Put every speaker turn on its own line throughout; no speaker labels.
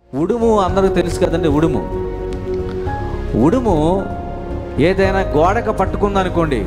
ఉడుము అందరూ తెలుసు కదండి ఉడుము ఉడుము ఏదైనా గోడక పట్టుకుందనుకోండి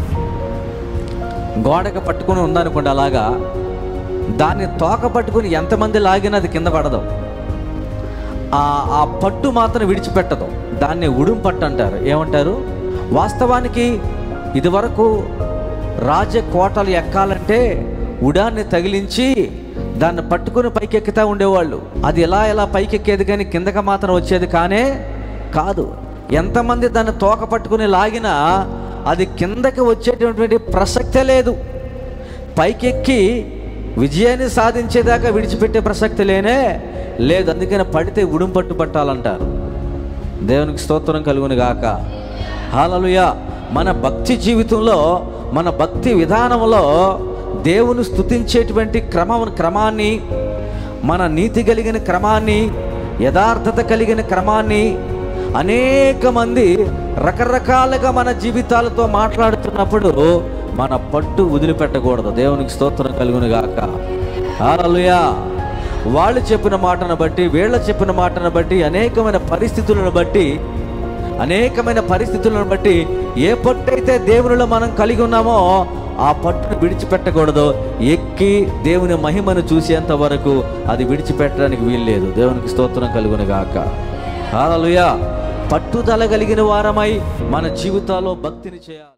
గోడక పట్టుకుని ఉందనుకోండి అలాగా దాన్ని తోక పట్టుకుని ఎంతమంది లాగినా అది కింద పడదు ఆ ఆ పట్టు మాత్రం విడిచిపెట్టదు దాన్ని ఉడుం పట్టు అంటారు ఏమంటారు వాస్తవానికి ఇదివరకు రాజకోటలు ఎక్కాలంటే ఉడాన్ని తగిలించి దాన్ని పట్టుకుని పైకెక్కుతూ ఉండేవాళ్ళు అది ఎలా ఎలా పైకెక్కేది కానీ కిందకి మాత్రం వచ్చేది కానే కాదు ఎంతమంది దాన్ని తోక పట్టుకుని లాగినా అది కిందకి వచ్చేటటువంటి ప్రసక్తే లేదు పైకెక్కి విజయాన్ని సాధించేదాకా విడిచిపెట్టే ప్రసక్తి లేనే లేదు అందుకని పడితే ఉడుం పట్టు పట్టాలంటారు దేవునికి స్తోత్రం కలుగును గాక హాలలుయ మన భక్తి జీవితంలో మన భక్తి విధానంలో దేవుని స్తుతించేటువంటి క్రమం క్రమాన్ని మన నీతి కలిగిన క్రమాన్ని యథార్థత కలిగిన క్రమాన్ని అనేక మంది రకరకాలుగా మన జీవితాలతో మాట్లాడుతున్నప్పుడు మన పట్టు వదిలిపెట్టకూడదు దేవునికి స్తోత్రం కలుగును గాక హాలలుయా వాళ్ళు చెప్పిన మాటను బట్టి వీళ్ళ చెప్పిన మాటను బట్టి అనేకమైన పరిస్థితులను బట్టి అనేకమైన పరిస్థితులను బట్టి ఏ పట్టు అయితే దేవునిలో మనం కలిగి ఉన్నామో ఆ పట్టును విడిచిపెట్టకూడదు ఎక్కి దేవుని మహిమను చూసేంత వరకు అది విడిచిపెట్టడానికి వీల్లేదు దేవునికి స్తోత్రం కలుగును గాక హాలలుయా పట్టుదల కలిగిన వారమై మన జీవితాల్లో భక్తిని చేయాలి